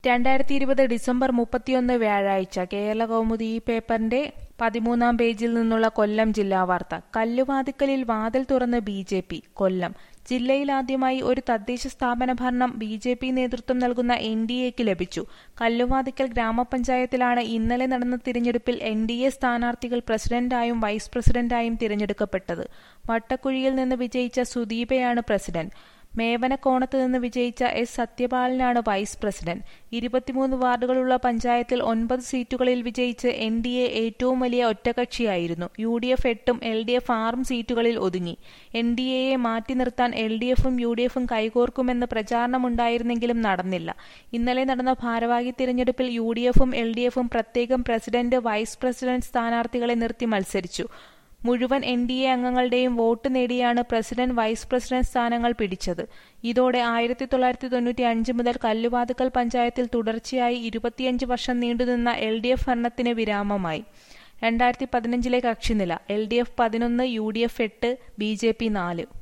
രണ്ടായിരത്തി ഇരുപത് ഡിസംബർ മുപ്പത്തിയൊന്ന് വ്യാഴാഴ്ച കേരള കൗമുദി ഈ പേപ്പറിന്റെ പതിമൂന്നാം പേജിൽ നിന്നുള്ള കൊല്ലം ജില്ലാ വാർത്ത കല്ലുവാതിക്കലിൽ വാതിൽ തുറന്ന് ബി ജെ പി കൊല്ലം ജില്ലയിൽ ആദ്യമായി ഒരു തദ്ദേശ സ്ഥാപന ഭരണം ബി ജെ പി നേതൃത്വം നൽകുന്ന എൻ ഡി എക്ക് ലഭിച്ചു കല്ലുവാതിക്കൽ ഗ്രാമപഞ്ചായത്തിലാണ് ഇന്നലെ നടന്ന തിരഞ്ഞെടുപ്പിൽ എൻ ഡി എ സ്ഥാനാർത്ഥികൾ പ്രസിഡന്റായും വൈസ് പ്രസിഡന്റായും തിരഞ്ഞെടുക്കപ്പെട്ടത് വട്ടക്കുഴിയിൽ നിന്ന് വിജയിച്ച സുദീപയാണ് പ്രസിഡന്റ് മേവനക്കോണത്ത് നിന്ന് വിജയിച്ച എസ് സത്യപാലനാണ് വൈസ് പ്രസിഡന്റ് ഇരുപത്തിമൂന്ന് വാർഡുകളുള്ള പഞ്ചായത്തിൽ ഒൻപത് സീറ്റുകളിൽ വിജയിച്ച് എൻ ഡി എ ഏറ്റവും വലിയ ഒറ്റകക്ഷിയായിരുന്നു യു ഡി എഫ് എട്ടും എൽ ഡി എഫ് ആറും സീറ്റുകളിൽ ഒതുങ്ങി എൻ ഡി എയെ മാറ്റി നിർത്താൻ എൽ ഡി എഫും യു ഡി എഫും കൈകോർക്കുമെന്ന് പ്രചാരണമുണ്ടായിരുന്നെങ്കിലും നടന്നില്ല ഇന്നലെ നടന്ന ഭാരവാഹി തിരഞ്ഞെടുപ്പിൽ യു ഡി എഫും എൽ ഡി എഫും പ്രത്യേകം പ്രസിഡന്റ് വൈസ് പ്രസിഡന്റ് സ്ഥാനാർത്ഥികളെ നിർത്തി മത്സരിച്ചു മുഴുവൻ എൻ ഡി എ അംഗങ്ങളുടെയും വോട്ട് നേടിയാണ് പ്രസിഡന്റ് വൈസ് പ്രസിഡന്റ് സ്ഥാനങ്ങൾ പിടിച്ചത് ഇതോടെ ആയിരത്തി തൊള്ളായിരത്തി തൊണ്ണൂറ്റി അഞ്ച് മുതൽ കല്ലുവാതുക്കൽ പഞ്ചായത്തിൽ തുടർച്ചയായി ഇരുപത്തിയഞ്ച് വർഷം നീണ്ടുനിന്ന എൽ ഡി എഫ് ഭരണത്തിന് വിരാമമായി രണ്ടായിരത്തി പതിനഞ്ചിലെ കക്ഷിനില എൽ ഡി എഫ് പതിനൊന്ന് യു ഡി എഫ് എട്ട് ബി ജെ പി നാല്